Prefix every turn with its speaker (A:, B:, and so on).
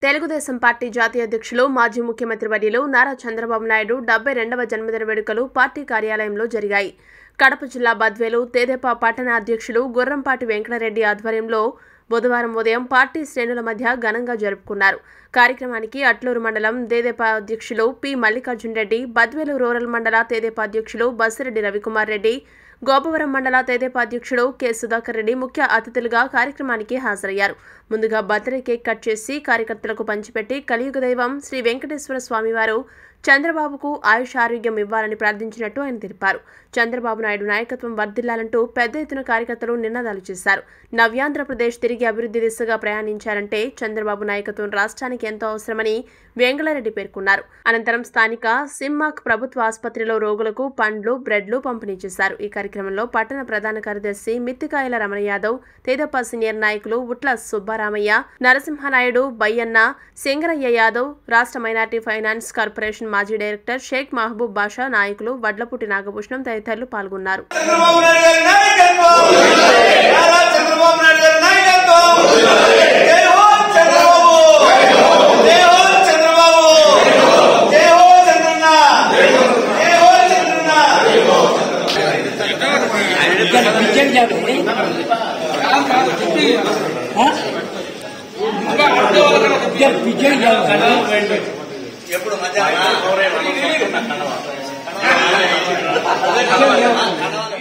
A: Telugu Desam party జాతీయ అధ్యక్షులు మాజీ ముఖ్యమంత్రి వర్యులు నారా చంద్రబాబు నాయుడు డెబ్బై రెండవ జన్మదిన వేడుకలు పార్టీ కార్యాలయంలో జరిగాయి కడప జిల్లా బద్వేలు తెదేపా పట్టణ అధ్యక్షులు గుర్రంపాటి వెంకటరెడ్డి ఆధ్వర్యంలో బుధవారం ఉదయం పార్టీ శ్రేణుల మధ్య ఘనంగా జరుపుకున్నారు కార్యక్రమానికి అట్లూరు మండలం తెదేపా అధ్యక్షులు పి మల్లికార్జున్ రెడ్డి బద్వేలు రూరల్ మండల తెదేపా అధ్యక్షులు బస్సిరెడ్డి రవికుమార్ రెడ్డి గోపవరం మండల తెదేపా అధ్యక్షుడు కె సుధాకర్ రెడ్డి ముఖ్య అతిథులుగా కార్యక్రమానికి హాజరయ్యారు ముందుగా బర్త్డే కేక్ కట్ చేసి కార్యకర్తలకు పంచిపెట్టి కలియుగ దైవం శ్రీ వెంకటేశ్వర స్వామివారు చంద్రబాబుకు ఆయుష్ ఆరోగ్యం ఇవ్వాలని ప్రార్థించినట్టు ఆయన తెలిపారు చంద్రబాబు నాయుడు నాయకత్వం వర్ధిల్లాలంటూ పెద్ద ఎత్తున కార్యకర్తలు నినాదాలు చేశారు నవ్యాంధ్రప్రదేశ్ తిరిగి అభివృద్ధి దిశగా ప్రయాణించారంటే చంద్రబాబు నాయకత్వం రాష్ట్రానికి ఎంతో అవసరమని వెంగళరెడ్డి పేర్కొన్నారు అనంతరం స్థానిక సిమ్మాక్ ప్రభుత్వ ఆసుపత్రిలో రోగులకు పండ్లు బ్రెడ్లు పంపిణీ చేశారు ఈ కార్యక్రమంలో పట్టణ ప్రధాన కార్యదర్శి మిత్తికాయల రమణ యాదవ్ తేదప్ప సీనియర్ నాయకులు ఉట్ల సుబ్బారామయ్య నరసింహనాయుడు బయ్యన్న సింగరయ్య యాదవ్ రాష్ట్ర మైనార్టీ ఫైనాన్స్ కార్పొరేషన్ మాజీ డైరెక్టర్ షేక్ మహబూబ్ బాషా నాయకులు వడ్లపుట్టి నాగభూషణం తదితరులు పాల్గొన్నారు
B: చంద్రబాబు నాయుడు గారి నాయకత్వం నారా చంద్రబాబు నాయుడు గారి నాయకత్వం జై హో చంద్రబాబు జై హో చంద్రబాబు జై హో చంద్రన్న జై హో చంద్రన్న
C: इधर पीछे जाओ इधर पीछे जाओ
B: ఎప్పుడు మధ్యాహ్నం